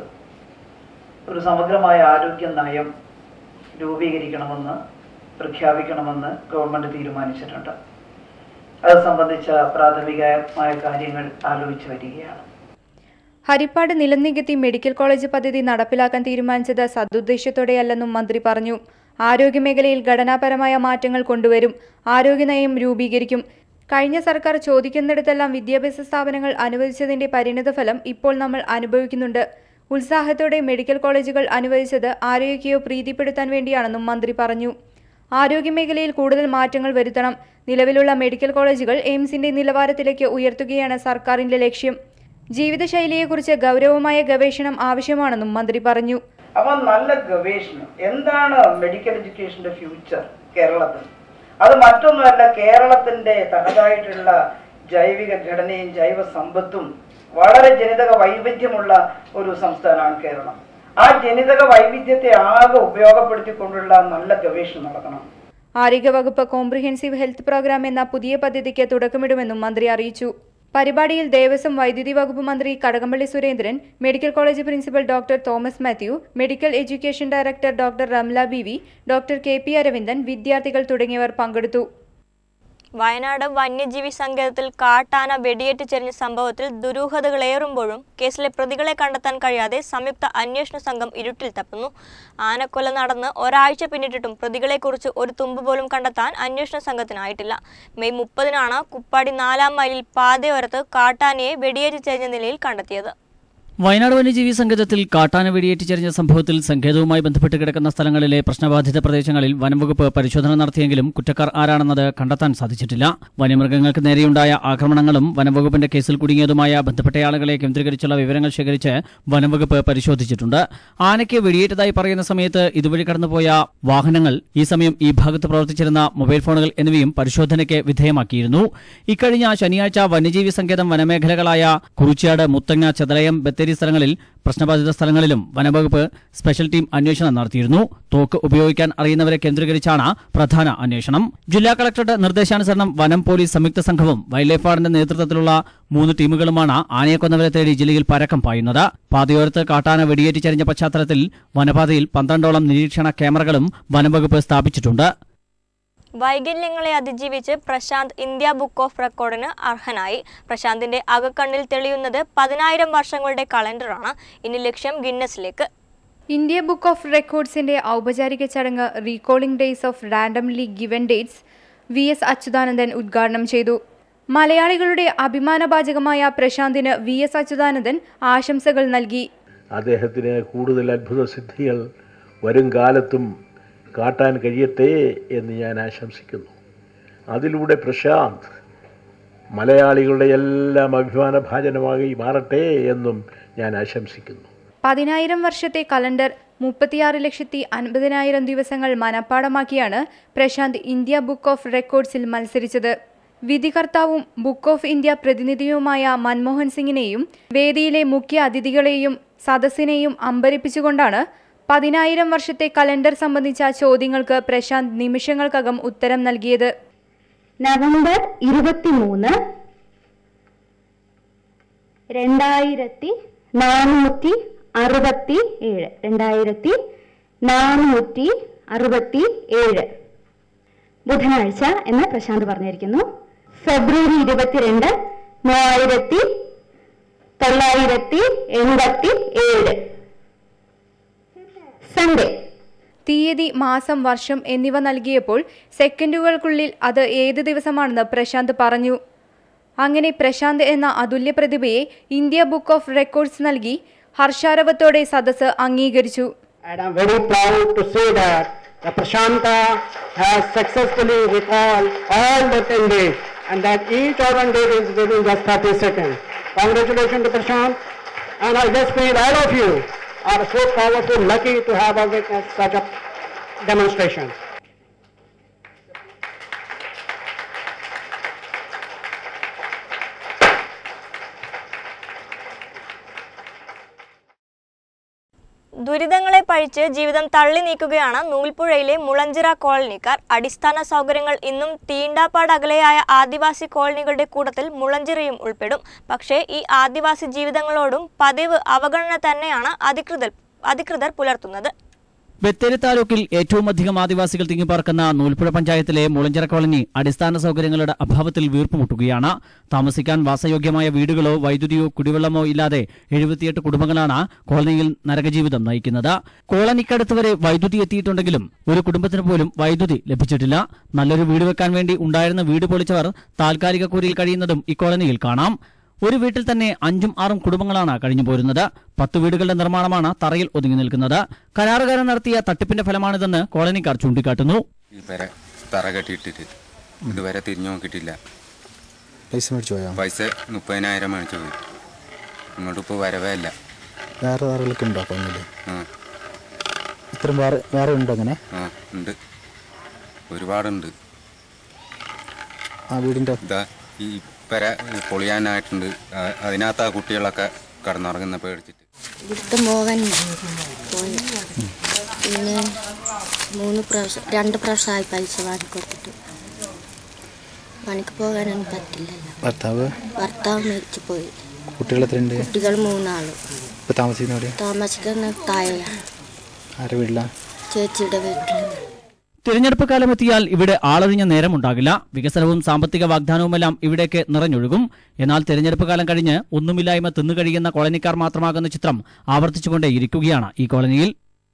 Speaker 10: ഒരു സമഗ്രമായ ആരോഗ്യ നയം രൂപീകരിക്കണമെന്ന് പ്രഖ്യാപിക്കണമെന്ന് ഗവൺമെൻറ് തീരുമാനിച്ചിട്ടുണ്ട് അത് സംബന്ധിച്ച പ്രാഥമികമായ കാര്യങ്ങൾ ആലോചിച്ചു വരികയാണ്
Speaker 11: ഹരിപ്പാട് നിലംനികത്തി മെഡിക്കൽ കോളേജ് പദ്ധതി നടപ്പിലാക്കാൻ തീരുമാനിച്ചത് സതുദ്ദേശത്തോടെയല്ലെന്നും മന്ത്രി പറഞ്ഞു ആരോഗ്യമേഖലയിൽ ഘടനാപരമായ മാറ്റങ്ങൾ കൊണ്ടുവരും ആരോഗ്യനയം രൂപീകരിക്കും കഴിഞ്ഞ സർക്കാർ ചോദിക്കുന്നിടത്തെല്ലാം വിദ്യാഭ്യാസ സ്ഥാപനങ്ങൾ അനുവദിച്ചതിന്റെ പരിണിതഫലം ഇപ്പോൾ നമ്മൾ അനുഭവിക്കുന്നുണ്ട് ഉത്സാഹത്തോടെ മെഡിക്കൽ കോളേജുകൾ അനുവദിച്ചത് ആരോഗ്യയോ പ്രീതിപ്പെടുത്താൻ വേണ്ടിയാണെന്നും മന്ത്രി പറഞ്ഞു ആരോഗ്യമേഖലയിൽ കൂടുതൽ മാറ്റങ്ങൾ വരുത്തണം നിലവിലുള്ള മെഡിക്കൽ കോളേജുകൾ എയിംസിന്റെ നിലവാരത്തിലേക്ക് ഉയർത്തുകയാണ് സർക്കാരിന്റെ ലക്ഷ്യം ജീവിതശൈലിയെക്കുറിച്ച് ഗൗരവമായ ഗവേഷണം ആവശ്യമാണെന്നും മന്ത്രി പറഞ്ഞു
Speaker 10: അപ്പം നല്ല ഗവേഷണം എന്താണ് മെഡിക്കൽ എഡ്യൂക്കേഷന്റെ ഫ്യൂച്ചർ കേരളത്തിൽ അത് മറ്റൊന്നുമല്ല കേരളത്തിന്റെ തനതായിട്ടുള്ള ജൈവിക ഘടനയും ജൈവ സമ്പത്തും വളരെ ജനിതക വൈവിധ്യമുള്ള ഒരു സംസ്ഥാനമാണ് കേരളം ആ ജനിതക വൈവിധ്യത്തെ ആകെ ഉപയോഗപ്പെടുത്തിക്കൊണ്ടുള്ള നല്ല ഗവേഷണം നടക്കണം
Speaker 11: ആരോഗ്യവകുപ്പ് കോംപ്രിഹെൻസീവ് ഹെൽത്ത് പ്രോഗ്രാം എന്ന പുതിയ പദ്ധതിക്ക് തുടക്കമിടുമെന്നും മന്ത്രി അറിയിച്ചു പരിപാടിയിൽ ദേവസ്വം വൈദ്യുതി വകുപ്പ് മന്ത്രി Kadakampally Surendran medical college principal doctor Thomas Mathew medical education director doctor Ramla B V doctor K P Aravindan വിദ്യാർത്ഥികൾ തുടങ്ങിയവർ പങ്കെടുത്തു
Speaker 1: വയനാട് വന്യജീവി സങ്കേതത്തിൽ കാട്ടാന വെടിയേറ്റ് ചെരിഞ്ഞ സംഭവത്തിൽ ദുരൂഹതകളേറുമ്പോഴും കേസിലെ പ്രതികളെ കണ്ടെത്താൻ കഴിയാതെ സംയുക്ത അന്വേഷണ സംഘം ഇരുട്ടിൽ തപ്പുന്നു ആനക്കൊല നടന്ന് ഒരാഴ്ച പിന്നിട്ടിട്ടും പ്രതികളെക്കുറിച്ച് ഒരു തുമ്പ് പോലും കണ്ടെത്താൻ അന്വേഷണ സംഘത്തിനായിട്ടില്ല മെയ് മുപ്പതിനാണ് കുപ്പാടി നാലാം മൈലിൽ പാതയോരത്ത് കാട്ടാനയെ വെടിയേറ്റ് ചെരിഞ്ഞ നിലയിൽ കണ്ടെത്തിയത്
Speaker 12: വയനാട് വന്യജീവി സങ്കേതത്തിൽ കാട്ടാന വെടിയേറ്റ് ചെറിഞ്ഞ സംഭവത്തിൽ സങ്കേതവുമായി ബന്ധപ്പെട്ട് കിടക്കുന്ന സ്ഥലങ്ങളിലെ പ്രശ്നബാധിത പ്രദേശങ്ങളിൽ വനംവകുപ്പ് പരിശോധന നടത്തിയെങ്കിലും കുറ്റക്കാർ ആരാണെന്നത് കണ്ടെത്താൻ സാധിച്ചിട്ടില്ല വന്യമൃഗങ്ങൾക്ക് നേരെയുണ്ടായ ആക്രമണങ്ങളും വനംവകുപ്പിന്റെ കേസിൽ കുടുങ്ങിയതുമായ ബന്ധപ്പെട്ടയാളുകളെ കേന്ദ്രീകരിച്ചുള്ള വിവരങ്ങൾ ശേഖരിച്ച് വനംവകുപ്പ് പരിശോധിച്ചിട്ടുണ്ട് ആനയ്ക്ക് വെടിയേറ്റതായി പറയുന്ന സമയത്ത് ഇതുവഴി കടന്നുപോയ വാഹനങ്ങൾ ഈ സമയം ഈ ഭാഗത്ത് പ്രവർത്തിച്ചിരുന്ന മൊബൈൽ ഫോണുകൾ എന്നിവയും പരിശോധനയ്ക്ക് വിധേയമാക്കിയിരുന്നു ഇക്കഴിഞ്ഞ ശനിയാഴ്ച വന്യജീവി സങ്കേതം വനമേഖലകളായ കുറിച്യാട് മുത്തങ്ങ ചെതലയം ബത്തേരി സ്ഥലങ്ങളിൽ പ്രശ്നബാധിത സ്ഥലങ്ങളിലും വനവകുപ്പ് സ്പെഷ്യൽ ടീം അന്വേഷണം നടത്തിയിരുന്നു തോക്ക് ഉപയോഗിക്കാൻ അറിയുന്നവരെ കേന്ദ്രീകരിച്ചാണ് പ്രധാന അന്വേഷണം ജില്ലാ കളക്ടറുടെ നിർദ്ദേശാനുസരണം വനം പോലീസ് സംയുക്ത സംഘവും വൈൽഡ് ലൈഫ് വാർഡിന്റെ നേതൃത്വത്തിലുള്ള മൂന്ന് ടീമുകളുമാണ് ആനയെ കൊന്നവരെ തേടി ജില്ലയിൽ പരക്കം പായുന്നത് പാതയോരത്ത് കാട്ടാന വെടിയേറ്റ് ചരിഞ്ഞ പശ്ചാത്തലത്തിൽ വനപാതയിൽ പന്ത്രണ്ടോളം നിരീക്ഷണ ക്യാമറകളും വനംവകുപ്പ് സ്ഥാപിച്ചിട്ടുണ്ട്
Speaker 1: വൈകല്യങ്ങളെ അതിജീവിച്ച് പ്രശാന്ത് ഇന്ത്യ ബുക്ക് ഓഫ് റെക്കോർഡിന് അർഹനായി പ്രശാന്തിന്റെ അകക്കണ്ണിൽ തെളിയുന്നത് പതിനായിരം വർഷങ്ങളുടെ കലണ്ടറാണ് ഇനി ലക്ഷ്യം ഗിന്നസിലേക്ക്
Speaker 11: ഇന്ത്യ ബുക്ക് ഓഫ് റെക്കോർഡ്സിന്റെ ഔപചാരിക ചടങ്ങ് recalling days of randomly given dates V S Achuthanandan ഉദ്ഘാടനം ചെയ്തു മലയാളികളുടെ അഭിമാനഭാജകമായ പ്രശാന്തിന് വി എസ് അച്യുതാനന്ദൻ ആശംസകൾ നൽകി
Speaker 13: അദ്ദേഹത്തിന് കൂടുതൽ അത്ഭുത സിദ്ധികൾ വരും കാലത്തും കാട്ടാൻ കഴിയട്ടെ എന്ന് ഞാൻ ആശംസിക്കുന്നു അതിലൂടെ പ്രശാന്ത് മലയാളികളുടെ എല്ലാം അഭിമാനഭാജനമായി മാറട്ടെ എന്നും ഞാൻ ആശംസിക്കുന്നു
Speaker 11: പതിനായിരം വർഷത്തെ കലണ്ടർ മുപ്പത്തിയാറ് ലക്ഷത്തി അൻപതിനായിരം ദിവസങ്ങൾ മനഃപ്പാടമാക്കിയാണ് പ്രശാന്ത് ഇന്ത്യ ബുക്ക് ഓഫ് റെക്കോർഡ്സിൽ മത്സരിച്ചത് വിധികർത്താവും ബുക്ക് ഓഫ് ഇന്ത്യ പ്രതിനിധിയുമായ മൻമോഹൻ സിംഗിനെയും വേദിയിലെ മുഖ്യ അതിഥികളെയും സദസ്സിനെയും അമ്പരിപ്പിച്ചുകൊണ്ടാണ് പതിനായിരം വർഷത്തെ കലണ്ടർ സംബന്ധിച്ച ചോദ്യങ്ങൾക്ക് പ്രശാന്ത് നിമിഷങ്ങൾക്കകം ഉത്തരം നൽകിയത്
Speaker 14: നവംബർ ഇരുപത്തിമൂന്ന് രണ്ടായിരത്തി നാനൂറ്റി അറുപത്തി ഏഴ് രണ്ടായിരത്തി നാനൂറ്റി അറുപത്തി ഏഴ് ബുധനാഴ്ച എന്ന് പ്രശാന്ത് പറഞ്ഞിരിക്കുന്നു ഫെബ്രുവരി ഇരുപത്തിരണ്ട് മൂവായിരത്തി തൊള്ളായിരത്തി എൺപത്തി ഏഴ് സൺഡേ
Speaker 11: തീയതി മാസം വർഷം എന്നിവ നൽകിയപ്പോൾ സെക്കൻഡുകൾക്കുള്ളിൽ അത് ഏത് ദിവസമാണെന്ന് പ്രശാന്ത് പറഞ്ഞു അങ്ങനെ പ്രശാന്ത് എന്ന അതുല്യ പ്രതിഭയെ ഇന്ത്യ ബുക്ക് ഓഫ് റെക്കോർഡ്സ് നൽകി ഹർഷാരവത്തോടെ സദസ്സ് അംഗീകരിച്ചു
Speaker 15: And I'm very proud to say that the Prashanta has successfully recalled all the 10 days and that each organ date is within just 30 seconds. Congratulations to Prashant and I just feel all of you are so powerful, lucky to have a witness such a demonstration.
Speaker 1: ദുരിതങ്ങളെ പഴിച്ച് ജീവിതം തള്ളി നീക്കുകയാണ് നൂൽപ്പുഴയിലെ മുളഞ്ചിറ കോളനിക്കാർ അടിസ്ഥാന സൗകര്യങ്ങൾ ഇന്നും തീണ്ടാപ്പാട് അകലെയായ ആദിവാസി കോളനികളുടെ കൂട്ടത്തിൽ മുളഞ്ചിറയും ഉൾപ്പെടും പക്ഷേ ഈ ആദിവാസി ജീവിതങ്ങളോടും പതിവ് അവഗണന തന്നെയാണ് അധികൃതർ അധികൃതർ പുലർത്തുന്നത്
Speaker 12: ബത്തേരി താലൂക്കിൽ ഏറ്റവും അധികം ആദിവാസികൾ തിങ്ങിപ്പാർക്കുന്ന നൂൽപ്പുഴ പഞ്ചായത്തിലെ മുളഞ്ചിറ കോളനി അടിസ്ഥാന സൗകര്യങ്ങളുടെ അഭാവത്തിൽ വീർപ്പുമുട്ടുകയാണ് താമസിക്കാൻ വാസയോഗ്യമായ വീടുകളോ വൈദ്യുതിയോ കുടിവെള്ളമോ ഇല്ലാതെ എഴുപത്തിയെട്ട് കുടുംബങ്ങളാണ് കോളനിയിൽ നരകജീവിതം നയിക്കുന്നത് കോളനിക്കടുത്ത് വരെ വൈദ്യുതി എത്തിയിട്ടുണ്ടെങ്കിലും ഒരു കുടുംബത്തിന് പോലും വൈദ്യുതി ലഭിച്ചിട്ടില്ല നല്ലൊരു വീട് വെക്കാൻ വേണ്ടി ഉണ്ടായിരുന്ന വീട് പൊളിച്ചവർ താൽക്കാലിക കൂരിയിൽ കഴിയുന്നതും ഇക്കോളനിയിൽ കാണാം ഒരു വീട്ടിൽ തന്നെ അഞ്ചും ആറും കുടുംബങ്ങളാണ് കഴിഞ്ഞു പോരുന്നത് പത്ത് വീടുകളുടെ നിർമ്മാണമാണ് തറയിൽ ഒതുങ്ങി നിൽക്കുന്നത് കരാറുകാരൻ നടത്തിയ തട്ടിപ്പിന്റെ ഫലമാണിതെന്ന് കോളനിക്കാർ ചൂണ്ടിക്കാട്ടുന്നു
Speaker 16: ഈ പെര തറ കെട്ടിയിട്ടിട്ട് ഇതുവരെ തിരിഞ്ഞു നോക്കിയിട്ടില്ല
Speaker 17: പൈസ മേടിച്ചു പോയോ
Speaker 16: പൈസ മുപ്പതിനായിരം മേടിച്ചു പോയി ഇങ്ങോട്ട് ഇപ്പോൾ വരവേ ഇല്ല
Speaker 17: വേറെ താറുകളൊക്കെ ഉണ്ടോ കൊന്നില്
Speaker 16: ആ
Speaker 17: ഇത്രയും വേറെ വേറെ ഉണ്ടോ അങ്ങനെ
Speaker 16: ആ ഉണ്ട് ഒരുപാടുണ്ട്
Speaker 17: ആ വീടിൻ്റെ
Speaker 16: ഇതാ ഈ പെര പൊളിയാനായിട്ടുണ്ട് ആ- അതിനകത്ത് ആ കുട്ടികളൊക്കെ കടന്നുറങ്ങുന്ന പേടിച്ചിട്ട്
Speaker 18: ഇവിടുത്തെ മോഹൻ പോയി പിന്നെ മൂന്ന് പ്രാവശ്യം രണ്ട് പ്രാവശ്യമായി പൈസ വാങ്ങിക്കൊടുത്തിട്ട് പണിക്ക് പോകാനൊന്നും പറ്റില്ലല്ലോ
Speaker 17: ഭർത്താവ്
Speaker 18: ഭർത്താവ് മരിച്ചു പോയി
Speaker 17: കുട്ടികൾ എത്രയുണ്ട്
Speaker 18: കുട്ടികൾ മൂന്നാളും
Speaker 17: ഇപ്പോൾ താമസിക്കുന്ന എവിടെ
Speaker 18: താമസിക്കുന്ന താഴെയാണ്
Speaker 17: ആരുടെ വീട്ടിലാണ്
Speaker 18: ചേച്ചിയുടെ വീട്ടിൽ
Speaker 12: തിരഞ്ഞെടുപ്പ് കാലമെത്തിയാൽ ഇവിടെ ആളൊഴിഞ്ഞ നേരമുണ്ടാകില്ല വികസനവും സാമ്പത്തിക വാഗ്ദാനവുമെല്ലാം ഇവിടേക്ക് നിറഞ്ഞൊഴുകും എന്നാൽ തിരഞ്ഞെടുപ്പ് കാലം കഴിഞ്ഞ് ഒന്നുമില്ലായ്മ തിന്നുകഴിയുന്ന കോളനിക്കാർ മാത്രമാകുന്ന ചിത്രം ആവർത്തിച്ചുകൊണ്ടേയിരിക്കുകയാണ് ഈ കോളനിയിൽ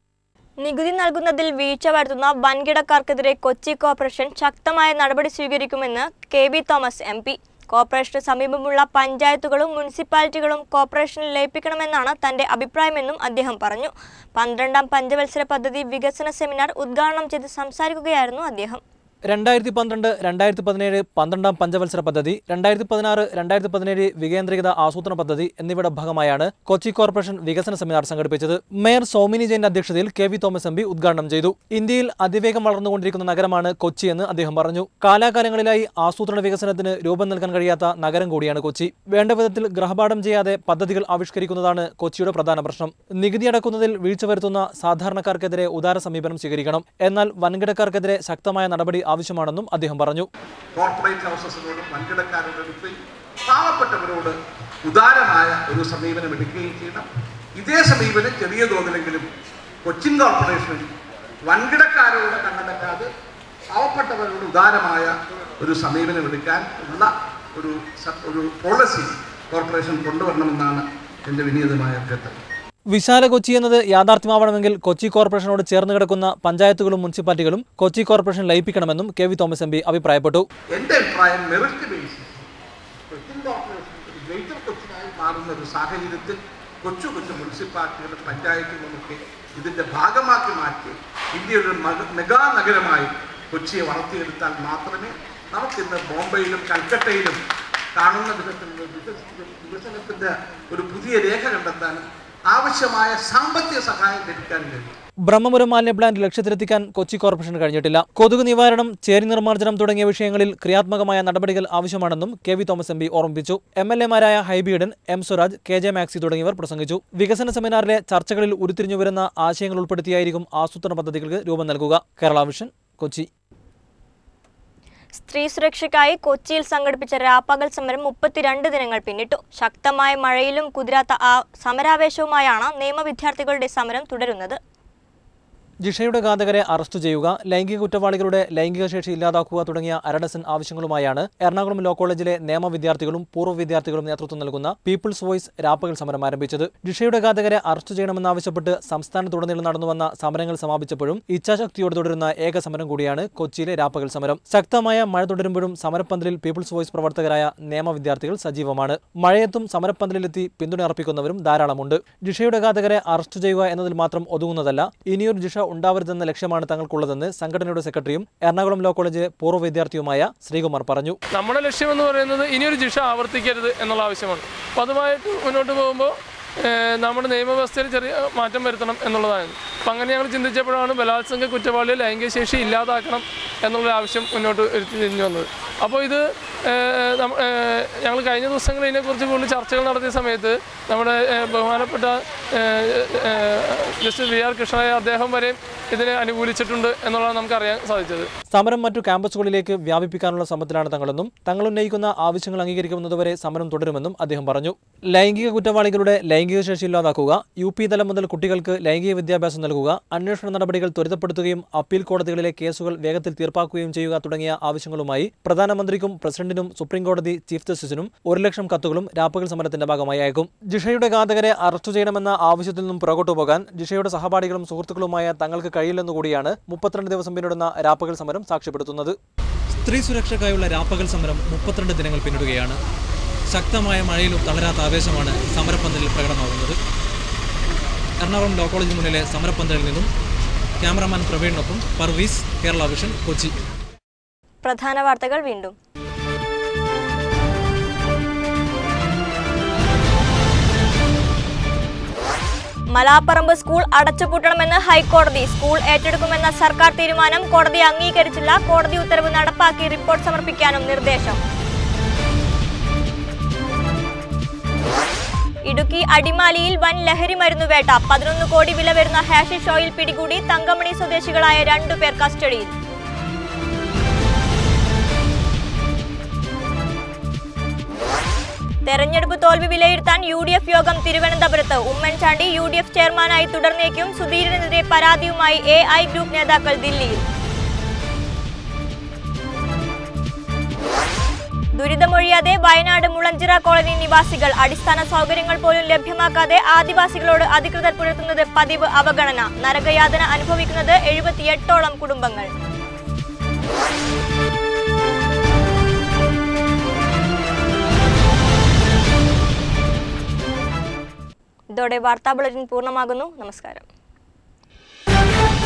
Speaker 1: നികുതി നൽകുന്നതിൽ വീഴ്ച വരുത്തുന്ന വൻകിടക്കാർക്കെതിരെ കൊച്ചി കോർപ്പറേഷൻ ശക്തമായ നടപടി സ്വീകരിക്കുമെന്ന് K B Thomas M P കോർപ്പറേഷന് സമീപമുള്ള പഞ്ചായത്തുകളും മുനിസിപ്പാലിറ്റികളും കോർപ്പറേഷനിൽ ലയിപ്പിക്കണമെന്നാണ് തന്റെ അഭിപ്രായമെന്നും അദ്ദേഹം പറഞ്ഞു പന്ത്രണ്ടാം പഞ്ചവത്സര പദ്ധതി വികസന സെമിനാർ ഉദ്ഘാടനം ചെയ്ത് സംസാരിക്കുകയായിരുന്നു അദ്ദേഹം
Speaker 19: രണ്ടായിരത്തി പന്ത്രണ്ട് രണ്ടായിരത്തി പതിനേഴ് പന്ത്രണ്ടാം പഞ്ചവത്സര പദ്ധതി രണ്ടായിരത്തി പതിനാറ് രണ്ടായിരത്തി പതിനേഴ് വികേന്ദ്രീകൃത ആസൂത്രണ പദ്ധതി എന്നിവയുടെ ഭാഗമായാണ് കൊച്ചി കോർപ്പറേഷൻ വികസന സെമിനാർ സംഘടിപ്പിച്ചത് മേയർ സൗമിനി ജെയിന്റെ അധ്യക്ഷതയിൽ K V Thomas M P ഉദ്ഘാടനം ചെയ്തു ഇന്ത്യയിൽ അതിവേഗം വളർന്നുകൊണ്ടിരിക്കുന്ന നഗരമാണ് കൊച്ചി എന്ന് അദ്ദേഹം പറഞ്ഞു കാലാകാലങ്ങളിലായി ആസൂത്രണ വികസനത്തിന് രൂപം നൽകാൻ കഴിയാത്ത നഗരം കൂടിയാണ് കൊച്ചി വേണ്ട വിധത്തിൽ ഗ്രഹപാഠം ചെയ്യാതെ പദ്ധതികൾ ആവിഷ്കരിക്കുന്നതാണ് കൊച്ചിയുടെ പ്രധാന പ്രശ്നം നികുതി അടക്കുന്നതിൽ വീഴ്ച വരുത്തുന്ന സാധാരണക്കാർക്കെതിരെ ഉദാര സമീപനം സ്വീകരിക്കണം എന്നാൽ വൻകിടക്കാർക്കെതിരെ ശക്തമായ നടപടി ആവശ്യമാണെന്നും അദ്ദേഹം പറഞ്ഞു
Speaker 20: കോർപ്പറേറ്റ് ഹൗസസിനോടും വൻകിടക്കാരോടും എടുക്കുകയും പാവപ്പെട്ടവരോട് ഉദാരമായ ഒരു സമീപനം എടുക്കുകയും ചെയ്യണം ഇതേ സമീപനം ചെറിയ തോതിലെങ്കിലും കൊച്ചിൻ കോർപ്പറേഷനിൽ വൻകിടക്കാരോട് കണ്ണടക്കാതെ പാവപ്പെട്ടവരോട് ഉദാരമായ ഒരു സമീപനം എടുക്കാൻ ഉള്ള ഒരു സ- ഒരു പോളിസി കോർപ്പറേഷൻ കൊണ്ടുവരണമെന്നാണ് എൻ്റെ വിനീതമായ അഭ്യർത്ഥന
Speaker 19: വിശാല കൊച്ചി എന്നത് യാഥാർത്ഥ്യമാവണമെങ്കിൽ കൊച്ചി കോർപ്പറേഷനോട് ചേർന്ന് കിടക്കുന്ന പഞ്ചായത്തുകളും മുനിസിപ്പാലിറ്റികളും കൊച്ചി കോർപ്പറേഷൻ ലയിപ്പിക്കണമെന്നും K V Thomas M P അഭിപ്രായപ്പെട്ടു
Speaker 20: എൻ്റെ അഭിപ്രായം മെറിറ്റ് ബേസിസ് കൊച്ചിൻ കോർപ്പറേഷൻ ഒരു ഗ്രേറ്റർ കൊച്ചിനായി മാറുന്ന ഒരു സാഹചര്യത്തിൽ കൊച്ചു കൊച്ചു മുനിസിപ്പാലിറ്റികളും പഞ്ചായത്തുകളുമൊക്കെ ഇതിൻ്റെ ഭാഗമാക്കി മാറ്റി ഇന്ത്യയുടെ ഒരു മക- മെഗാ നഗരമായി കൊച്ചിയെ വളർത്തിയെടുത്താൽ മാത്രമേ നമുക്കിന്ന് ബോംബെയിലും കൽക്കട്ടയിലും കാണുന്ന വിധത്തിലുള്ള വികസ- വികസനത്തിൻ്റെ ഒരു പുതിയ രേഖ കണ്ടെത്താനും ആവശ്യമായ സാമ്പത്തിക സഹായം ലഭിക്കാനും കഴിയും
Speaker 19: ബ്രഹ്മപുരം മാലിന്യ പ്ലാന്റ് ലക്ഷ്യത്തിലെത്തിക്കാൻ കൊച്ചി കോർപ്പറേഷന് കഴിഞ്ഞിട്ടില്ല കൊതുക് നിവാരണം ചേരി നിർമ്മാർജ്ജനം തുടങ്ങിയ വിഷയങ്ങളിൽ ക്രിയാത്മകമായ നടപടികൾ ആവശ്യമാണെന്നും K V Thomas M P ഓർമ്മിപ്പിച്ചു എം എൽ എമാരായ Hibi Eden M Swaraj K J Maxi തുടങ്ങിയവർ പ്രസംഗിച്ചു വികസന സെമിനാറിലെ ചർച്ചകളിൽ ഉരുത്തിരിഞ്ഞു വരുന്ന ആശയങ്ങൾ ഉൾപ്പെടുത്തിയായിരിക്കും ആസൂത്രണ പദ്ധതികൾക്ക് രൂപം നൽകുക കേരള വിഷൻ കൊച്ചി
Speaker 1: സ്ത്രീ സുരക്ഷയ്ക്കായി കൊച്ചിയിൽ സംഘടിപ്പിച്ച രാപ്പകൽ സമരം മുപ്പത്തിരണ്ട് ദിനങ്ങൾ പിന്നിട്ടു ശക്തമായ മഴയിലും കുതിരാത്ത ആ സമരാവേശവുമായാണ് നിയമ വിദ്യാർത്ഥികളുടെ സമരം തുടരുന്നത്
Speaker 19: ജിഷയുടെ ഘാതകരെ അറസ്റ്റ് ചെയ്യുക ലൈംഗിക കുറ്റവാളികളുടെ ലൈംഗിക ശേഷി ഇല്ലാതാക്കുക തുടങ്ങിയ അരഡസൻ ആവശ്യങ്ങളുമായാണ് എറണാകുളം ലോ കോളേജിലെ നിയമ വിദ്യാർത്ഥികളും പൂർവ്വ വിദ്യാർത്ഥികളും നേതൃത്വം നൽകുന്ന പീപ്പിൾസ് വോയിസ് രാപ്പകൽ സമരം ആരംഭിച്ചത് ജിഷയുടെ ഘാതകരെ അറസ്റ്റ് ചെയ്യണമെന്നാവശ്യപ്പെട്ട് സംസ്ഥാനത്തുടനീളം നടന്നുവന്ന സമരങ്ങൾ സമാപിച്ചപ്പോഴും ഇച്ഛാശക്തിയോടെ തുടരുന്ന ഏക സമരം കൂടിയാണ് കൊച്ചിയിലെ രാപ്പകൽ സമരം ശക്തമായ മഴ തുടരുമ്പോഴും സമരപ്പന്തലിൽ പീപ്പിൾസ് വോയിസ് പ്രവർത്തകരായ നിയമ വിദ്യാർത്ഥികൾ സജീവമാണ് മഴയത്തും സമരപ്പന്തലിലെത്തി പിന്തുണ അർപ്പിക്കുന്നവരും ധാരാളമുണ്ട് ജിഷയുടെ ഘാതകരെ അറസ്റ്റ് ചെയ്യുക എന്നതിൽ മാത്രം ഒതുങ്ങുന്നതല്ല ഇനിയൊരു ജിഷ ഉണ്ടാവരുതെന്ന ലക്ഷ്യമാണ് തങ്ങൾക്കുള്ളതെന്ന് സംഘടനയുടെ സെക്രട്ടറിയും എറണാകുളം ലോ കോളേജ് പൂർവ്വ വിദ്യാർത്ഥിയുമായ ശ്രീകുമാർ പറഞ്ഞു
Speaker 21: നമ്മുടെ ലക്ഷ്യമെന്ന് പറയുന്നത് ഇനിയൊരു ശിക്ഷ ആവർത്തിക്കരുത് എന്നുള്ള ആവശ്യമാണ് അപ്പോൾ അതുമായിട്ട് മുന്നോട്ട് പോകുമ്പോൾ ഏഹ്, നമ്മുടെ നിയമവ്യവസ്ഥയിൽ ചെറിയ മാറ്റം വരുത്തണം എന്നുള്ളതാണ് അപ്പം അങ്ങനെ ഞങ്ങൾ ചിന്തിച്ചപ്പോഴാണ് ബലാത്സംഗ കുറ്റവാളിയെ ലൈംഗിക ശേഷി ഇല്ലാതാക്കണം എന്നുള്ള ആവശ്യം മുന്നോട്ട് തിരിഞ്ഞു വന്നത് അപ്പോൾ ഇത് ഞങ്ങൾ കഴിഞ്ഞ ദിവസങ്ങളിൽ ഇതിനെക്കുറിച്ച് കൂടുതൽ ചർച്ചകൾ നടത്തിയ സമയത്ത് നമ്മുടെ ഏഹ്, ബഹുമാനപ്പെട്ട ജസ്റ്റിസ് വി ആർ കൃഷ്ണയെ അദ്ദേഹം വരെയും ഇതിനെ അനുകൂലിച്ചിട്ടുണ്ട് എന്നുള്ളതാണ് നമുക്ക് അറിയാൻ സാധിച്ചത്
Speaker 19: സമരം മറ്റു ക്യാമ്പസുകളിലേക്ക് വ്യാപിപ്പിക്കാനുള്ള ശ്രമത്തിലാണ് തങ്ങളെന്നും തങ്ങൾ ഉന്നയിക്കുന്ന ആവശ്യങ്ങൾ അംഗീകരിക്കുന്നതുവരെ സമരം തുടരുമെന്നും അദ്ദേഹം പറഞ്ഞു ലൈംഗിക കുറ്റവാളികളുടെ ലൈംഗിക ശേഷി ഇല്ലാതാക്കുക യു പി തലം മുതൽ കുട്ടികൾക്ക് ലൈംഗിക വിദ്യാഭ്യാസം നൽകുക അന്വേഷണ നടപടികൾ ത്വരിതപ്പെടുത്തുകയും അപ്പീൽ കോടതികളിലെ കേസുകൾ വേഗത്തിൽ തീർപ്പാക്കുകയും ചെയ്യുക തുടങ്ങിയ ആവശ്യങ്ങളുമായി പ്രധാനമന്ത്രിക്കും പ്രസിഡന്റിനും സുപ്രീംകോടതി ചീഫ് ജസ്റ്റിസിനും ഒരു ലക്ഷം കത്തുകളും രാപ്പകൽ സമരത്തിന്റെ ഭാഗമായി അയക്കും ജിഷയുടെ ഘാതകരെ അറസ്റ്റ് ചെയ്യണമെന്ന ആവശ്യത്തിൽ നിന്നും പുറകോട്ടു പോകാൻ ജിഷയുടെ സഹപാഠികളും സുഹൃത്തുക്കളുമായ തങ്ങൾക്ക് കഴിയില്ലെന്നുകൂടിയാണ് മുപ്പത്തിരണ്ട് ദിവസം പിന്നിടുന്ന രാപ്പകൽ സമരം സാക്ഷ്യപ്പെടുത്തുന്നത് സ്ത്രീ സുരക്ഷയ്ക്കായുള്ള രാപ്പകൽ സമരം മുപ്പത്തിരണ്ട് ദിനങ്ങൾ പിന്നിടുകയാണ് ശക്തമായ മഴയിലും തളരാത്ത ആവേശമാണ് സമരപ്പന്തലിൽ പ്രകടമാകുന്നത് എറണാകുളം ലോ കോളേജിന് മുന്നിലെ സമരപ്പന്തലിൽ നിന്നും ക്യാമറാമാൻ പ്രവീണിനൊപ്പം പർവീസ് കേരള വിഷൻ കൊച്ചി
Speaker 1: പ്രധാന വാർത്തകൾ വീണ്ടും മലാപ്പറമ്പ് സ്കൂൾ അടച്ചുപൂട്ടണമെന്ന് ഹൈക്കോടതി സ്കൂൾ ഏറ്റെടുക്കുമെന്ന സർക്കാർ തീരുമാനം കോടതി അംഗീകരിച്ചില്ല കോടതി ഉത്തരവ് നടപ്പാക്കി റിപ്പോർട്ട് സമർപ്പിക്കാനും നിർദ്ദേശം ഇടുക്കി അടിമാലിയിൽ വൻ ലഹരി മരുന്ന് വേട്ട പതിനൊന്ന് കോടി വില വരുന്ന ഹാഷിഷ് ഓയിൽ പിടികൂടി തങ്കമണി സ്വദേശികളായ രണ്ടുപേർ കസ്റ്റഡിയിൽ തെരഞ്ഞെടുപ്പ് തോൽവി വിലയിരുത്താൻ യു ഡി എഫ് യോഗം തിരുവനന്തപുരത്ത് ഉമ്മൻചാണ്ടി യു ഡി എഫ് ചെയർമാനായി തുടർന്നേക്കും സുധീരനെതിരെ പരാതിയുമായി എ ഐ ഗ്രൂപ്പ് നേതാക്കൾ ദില്ലിയിൽ ദുരിതമൊഴിയാതെ വയനാട് മുളഞ്ചിറ കോളനി നിവാസികൾ അടിസ്ഥാന സൗകര്യങ്ങൾ പോലും ലഭ്യമാക്കാതെ ആദിവാസികളോട് അധികൃതർ പുലർത്തുന്നത് പതിവ് അവഗണന നരകയാതന അനുഭവിക്കുന്നത് എഴുപത്തിയെട്ടോളം കുടുംബങ്ങൾ ഇതോടെ വാർത്താ ബുള്ളറ്റിൻ പൂർണ്ണമാകുന്നു നമസ്കാരം